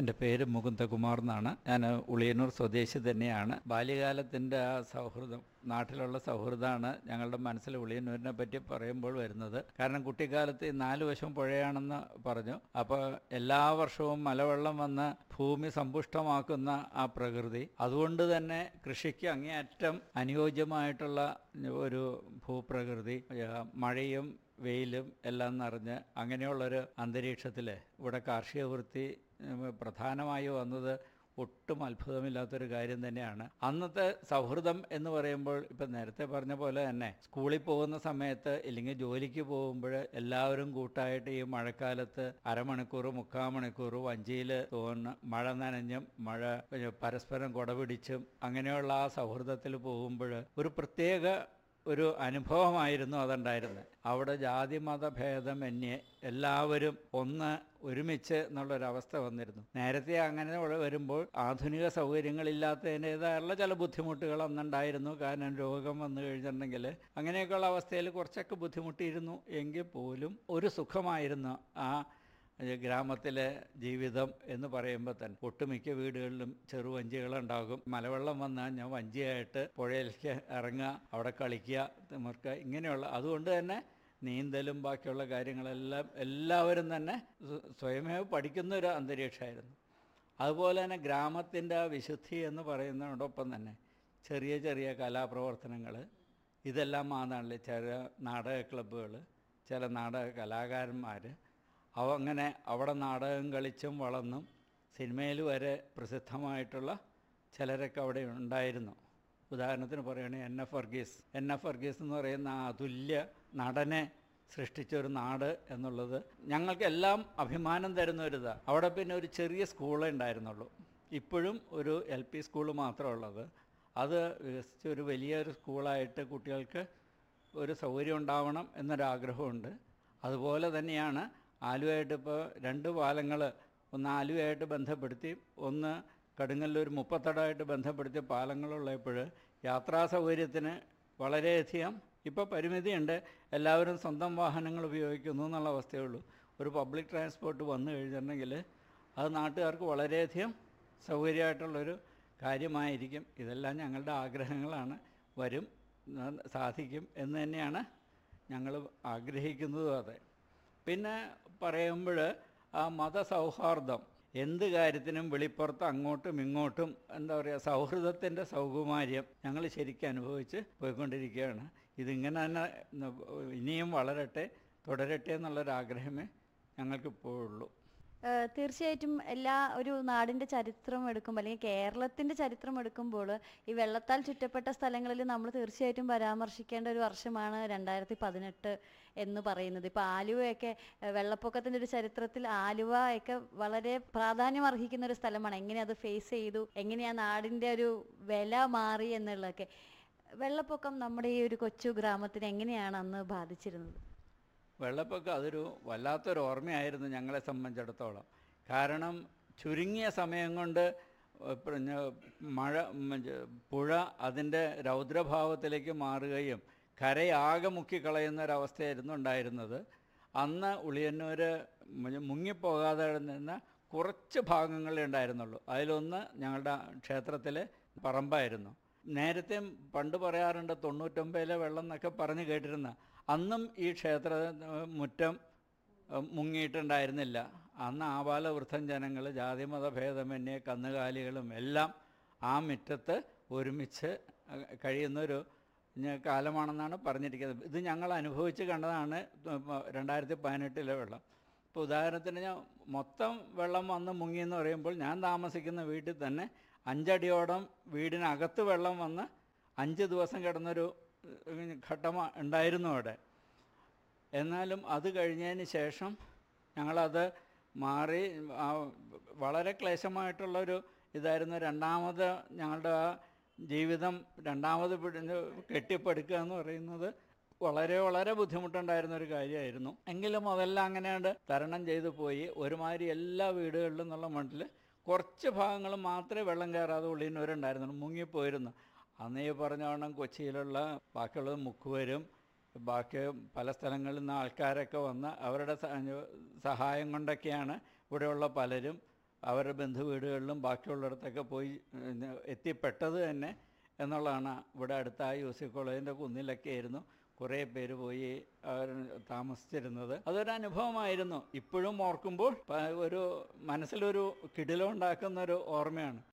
എൻ്റെ പേര് മുകുന്ദകുമാർ എന്നാണ് ഞാൻ ഉളിയന്നൂർ സ്വദേശി തന്നെയാണ് ബാല്യകാലത്തിൻ്റെ ആ സൗഹൃദം നാട്ടിലുള്ള സൗഹൃദമാണ് ഞങ്ങളുടെ മനസ്സിൽ ഉളിയന്നൂരിനെ പറ്റി പറയുമ്പോൾ വരുന്നത് കാരണം കുട്ടിക്കാലത്ത് ഈ നാല് വശം പുഴയാണെന്ന് പറഞ്ഞു അപ്പോൾ എല്ലാ വർഷവും മലവെള്ളം വന്ന് ഭൂമി സമ്പുഷ്ടമാക്കുന്ന ആ പ്രകൃതി അതുകൊണ്ട് തന്നെ കൃഷിക്ക് അങ്ങേയറ്റം അനുയോജ്യമായിട്ടുള്ള ഒരു ഭൂപ്രകൃതി ആ, മഴയും വെയിലും എല്ലാം നിറഞ്ഞ് അങ്ങനെയുള്ളൊരു അന്തരീക്ഷത്തിൽ ഇവിടെ കാർഷിക വൃത്തി ഉം, പ്രധാനമായി വന്നത് ഒട്ടും അത്ഭുതമില്ലാത്തൊരു കാര്യം തന്നെയാണ് അന്നത്തെ സൗഹൃദം എന്ന് പറയുമ്പോൾ ഇപ്പം നേരത്തെ പറഞ്ഞ പോലെ തന്നെ സ്കൂളിൽ പോകുന്ന സമയത്ത് ഇല്ലെങ്കിൽ ജോലിക്ക് പോകുമ്പോൾ എല്ലാവരും കൂട്ടായിട്ട് ഈ മഴക്കാലത്ത് അരമണിക്കൂർ മുക്കാൽ മണിക്കൂർ വഞ്ചിയിൽ തോന്നുന്ന മഴ നനഞ്ഞും മഴ പരസ്പരം കുടപിടിച്ചും അങ്ങനെയുള്ള ആ സൗഹൃദത്തിൽ പോകുമ്പോൾ ഒരു പ്രത്യേക ഒരു അനുഭവമായിരുന്നു അതുണ്ടായിരുന്നത് അവിടെ ജാതി മത ഭേദമന്യേ എല്ലാവരും ഒന്ന് ഒരുമിച്ച് എന്നുള്ളൊരവസ്ഥ വന്നിരുന്നു നേരത്തെ അങ്ങനെ ഉള്ള വരുമ്പോൾ ആധുനിക സൗകര്യങ്ങളില്ലാത്തതിൻ്റെതായുള്ള ചില ബുദ്ധിമുട്ടുകൾ അന്നുണ്ടായിരുന്നു കാരണം രോഗം വന്നു കഴിഞ്ഞിട്ടുണ്ടെങ്കിൽ അങ്ങനെയൊക്കെയുള്ള അവസ്ഥയിൽ കുറച്ചൊക്കെ ബുദ്ധിമുട്ടിയിരുന്നു എങ്കിൽ പോലും ഒരു സുഖമായിരുന്നു ആ ഗ്രാമത്തിലെ ജീവിതം എന്ന് പറയുമ്പോൾ തന്നെ ഒട്ടുമിക്ക വീടുകളിലും ചെറുവഞ്ചികളുണ്ടാകും മലവെള്ളം വന്നാൽ ഞാൻ വഞ്ചിയായിട്ട് പുഴയിലേക്ക് ഇറങ്ങുക അവിടെ കളിക്കുക തിമിർക്കുക ഇങ്ങനെയുള്ള അതുകൊണ്ട് തന്നെ നീന്തലും ബാക്കിയുള്ള കാര്യങ്ങളെല്ലാം എല്ലാവരും തന്നെ സ്വ- സ്വയമേ പഠിക്കുന്ന ഒരു അന്തരീക്ഷമായിരുന്നു അതുപോലെ തന്നെ ഗ്രാമത്തിൻ്റെ ആ വിശുദ്ധി എന്ന് പറയുന്നതിനോടൊപ്പം തന്നെ ചെറിയ ചെറിയ കലാപ്രവർത്തനങ്ങൾ ഇതെല്ലാം മാതാണ്ടിൽ ചില നാടക ക്ലബ്ബുകൾ ചില നാടക കലാകാരന്മാർ അവ അങ്ങനെ അവിടെ നാടകം കളിച്ചും വളർന്നും സിനിമയിൽ വരെ പ്രസിദ്ധമായിട്ടുള്ള ചിലരൊക്കെ അവിടെ ഉണ്ടായിരുന്നു ഉദാഹരണത്തിന് പറയുകയാണെങ്കിൽ N F Varghese N F Varghese എന്ന് പറയുന്ന ആ അതുല്യ നടനെ സൃഷ്ടിച്ച ഒരു നാട് എന്നുള്ളത് ഞങ്ങൾക്കെല്ലാം അഭിമാനം തരുന്ന ഒരു ഇതാണ് അവിടെ പിന്നെ ഒരു ചെറിയ സ്കൂളേ ഉണ്ടായിരുന്നുള്ളൂ ഇപ്പോഴും ഒരു എൽ പി സ്കൂൾ മാത്രമുള്ളത് അത് വികസിച്ച് ഒരു വലിയൊരു സ്കൂളായിട്ട് കുട്ടികൾക്ക് ഒരു സൗകര്യം ഉണ്ടാവണം എന്നൊരാഗ്രഹമുണ്ട് അതുപോലെ തന്നെയാണ് ആലുവയായിട്ട് ഇപ്പോൾ രണ്ട് പാലങ്ങൾ ഒന്ന് ആലുവയായിട്ട് ബന്ധപ്പെടുത്തി ഒന്ന് കടുങ്ങല്ലൂർ മുപ്പത്തടായിട്ട് ബന്ധപ്പെടുത്തിയ പാലങ്ങളുള്ളപ്പോൾ യാത്രാ സൗകര്യത്തിന് വളരെയധികം ഇപ്പോൾ പരിമിതിയുണ്ട് എല്ലാവരും സ്വന്തം വാഹനങ്ങൾ ഉപയോഗിക്കുന്നു എന്നുള്ള അവസ്ഥയേ ഉള്ളൂ ഒരു പബ്ലിക് ട്രാൻസ്പോർട്ട് വന്നു കഴിഞ്ഞിട്ടുണ്ടെങ്കിൽ അത് നാട്ടുകാർക്ക് വളരെയധികം സൗകര്യമായിട്ടുള്ളൊരു കാര്യമായിരിക്കും ഇതെല്ലാം ഞങ്ങളുടെ ആഗ്രഹങ്ങളാണ് വരും ന- സാധിക്കും എന്ന് തന്നെയാണ് ഞങ്ങൾ ആഗ്രഹിക്കുന്നതും അതെ പിന്നെ പറയുമ്പോൾ ആ മതസൗഹാർദ്ദം എന്ത് കാര്യത്തിനും വെളിപ്പുറത്ത് അങ്ങോട്ടും ഇങ്ങോട്ടും എന്താ പറയുക സൗഹൃദത്തിൻ്റെ സൗകുമാര്യം ഞങ്ങൾ ശരിക്കും അനുഭവിച്ച് പോയിക്കൊണ്ടിരിക്കുകയാണ് ഇതിങ്ങനെ തന്നെ ന- ഇനിയും വളരട്ടെ തുടരട്ടെ എന്നുള്ളൊരാഗ്രഹമേ ഞങ്ങൾക്കിപ്പോഴുള്ളൂ ഏഹ് തീർച്ചയായിട്ടും എല്ലാ ഒരു നാടിന്റെ ചരിത്രം എടുക്കുമ്പോൾ അല്ലെങ്കിൽ കേരളത്തിന്റെ ചരിത്രം എടുക്കുമ്പോൾ ഈ വെള്ളത്താൽ ചുറ്റപ്പെട്ട സ്ഥലങ്ങളിൽ നമ്മൾ തീർച്ചയായിട്ടും പരാമർശിക്കേണ്ട ഒരു വർഷമാണ് രണ്ടായിരത്തി പതിനെട്ട് എന്ന് പറയുന്നത് ഇപ്പൊ ആലുവയൊക്കെ ഏഹ് വെള്ളപ്പൊക്കത്തിന്റെ ഒരു ചരിത്രത്തിൽ ആലുവ ഒക്കെ വളരെ പ്രാധാന്യം അർഹിക്കുന്ന ഒരു സ്ഥലമാണ് എങ്ങനെ അത് ഫേസ് ചെയ്തു എങ്ങനെ ആ നാടിന്റെ ഒരു വില മാറി എന്നുള്ളതൊക്കെ വെള്ളപ്പൊക്കം നമ്മുടെ ഈ ഒരു കൊച്ചു ഗ്രാമത്തിന് എങ്ങനെയാണ് അന്ന് ബാധിച്ചിരുന്നത് വെള്ളപ്പൊക്കം അതൊരു വല്ലാത്തൊരു ഓർമ്മയായിരുന്നു ഞങ്ങളെ സംബന്ധിച്ചിടത്തോളം കാരണം ചുരുങ്ങിയ സമയം കൊണ്ട് പിന്നെ മഴ ഉം, ജ- പുഴ അതിൻ്റെ രൗദ്രഭാവത്തിലേക്ക് മാറുകയും കരയാകെ മുക്കിക്കളയുന്ന ഒരവസ്ഥയായിരുന്നു ഉണ്ടായിരുന്നത് അന്ന് ഉളിയന്നൂർ മു- മുങ്ങിപ്പോകാതെ നിന്ന കുറച്ച് ഭാഗങ്ങളേ ഉണ്ടായിരുന്നുള്ളൂ അതിലൊന്ന് ഞങ്ങളുടെ ക്ഷേത്രത്തിലെ പറമ്പായിരുന്നു നേരത്തെ പണ്ട് പറയാറുണ്ട് തൊണ്ണൂറ്റൊമ്പതിലെ വെള്ളം എന്നൊക്കെ പറഞ്ഞ് കേട്ടിരുന്ന അന്നും ഈ ക്ഷേത്ര ഏഹ്, മുറ്റം ഏഹ്, മുങ്ങിയിട്ടുണ്ടായിരുന്നില്ല അന്ന് ആബാലവൃദ്ധം ജനങ്ങൾ ജാതിമത ഭേദമന്യേ കന്നുകാലികളും എല്ലാം ആ മുറ്റത്ത് ഒരുമിച്ച് ഏഹ്, കഴിയുന്നൊരു ഞ- കാലമാണെന്നാണ് പറഞ്ഞിരിക്കുന്നത് ഇത് ഞങ്ങൾ അനുഭവിച്ച് കണ്ടതാണ് രണ്ടായിരത്തി പതിനെട്ടിലെ വെള്ളം ഇപ്പോൾ ഉദാഹരണത്തിന് ഞാൻ മൊത്തം വെള്ളം വന്ന് മുങ്ങി എന്ന് പറയുമ്പോൾ ഞാൻ താമസിക്കുന്ന വീട്ടിൽ തന്നെ അഞ്ചടിയോളം വീടിനകത്ത് വെള്ളം വന്ന് അഞ്ച് ദിവസം കിടന്നൊരു ഏഹ്, ഘട്ടം ഉണ്ടായിരുന്നു അവിടെ എന്നാലും അത് കഴിഞ്ഞതിന് ശേഷം ഞങ്ങളത് മാറി ആ വളരെ ക്ലേശമായിട്ടുള്ളൊരു ഇതായിരുന്നു രണ്ടാമത് ഞങ്ങളുടെ ആ ജീവിതം രണ്ടാമത് പിടിഞ്ഞ് കെട്ടിപ്പടുക്കുക എന്ന് പറയുന്നത് വളരെ വളരെ ബുദ്ധിമുട്ടുണ്ടായിരുന്ന ഒരു കാര്യമായിരുന്നു എങ്കിലും അതെല്ലാം അങ്ങനെയാണ് തരണം ചെയ്തു പോയി ഒരുമാതിരി എല്ലാ വീടുകളിലും എന്നുള്ള മട്ടിൽ കുറച്ച് ഭാഗങ്ങൾ മാത്രമേ വെള്ളം കയറാതെ ഉള്ളിനവരുണ്ടായിരുന്നുള്ളൂ മുങ്ങിപ്പോയിരുന്നു അന്ന് ഈ പറഞ്ഞോണം കൊച്ചിയിലുള്ള ബാക്കിയുള്ളത് മുക്കുവരും ബാക്കി പല സ്ഥലങ്ങളിൽ നിന്ന് ആൾക്കാരൊക്കെ വന്ന് അവരുടെ സ- സഹായം കൊണ്ടൊക്കെയാണ് ഇവിടെയുള്ള പലരും അവരുടെ ബന്ധുവീടുകളിലും ബാക്കിയുള്ളിടത്തൊക്കെ പോയി ഏഹ്, എത്തിപ്പെട്ടത് തന്നെ എന്നുള്ളതാണ് ഇവിടെ അടുത്ത ആ യു സി കോളേജിൻ്റെ കുന്നിലൊക്കെ ആയിരുന്നു കുറേ പേര് പോയി അവർ താമസിച്ചിരുന്നത് അതൊരു അനുഭവമായിരുന്നു ഇപ്പോഴും ഓർക്കുമ്പോൾ പ- ഒരു മനസ്സിലൊരു കിടിലമുണ്ടാക്കുന്ന ഒരു ഓർമ്മയാണ്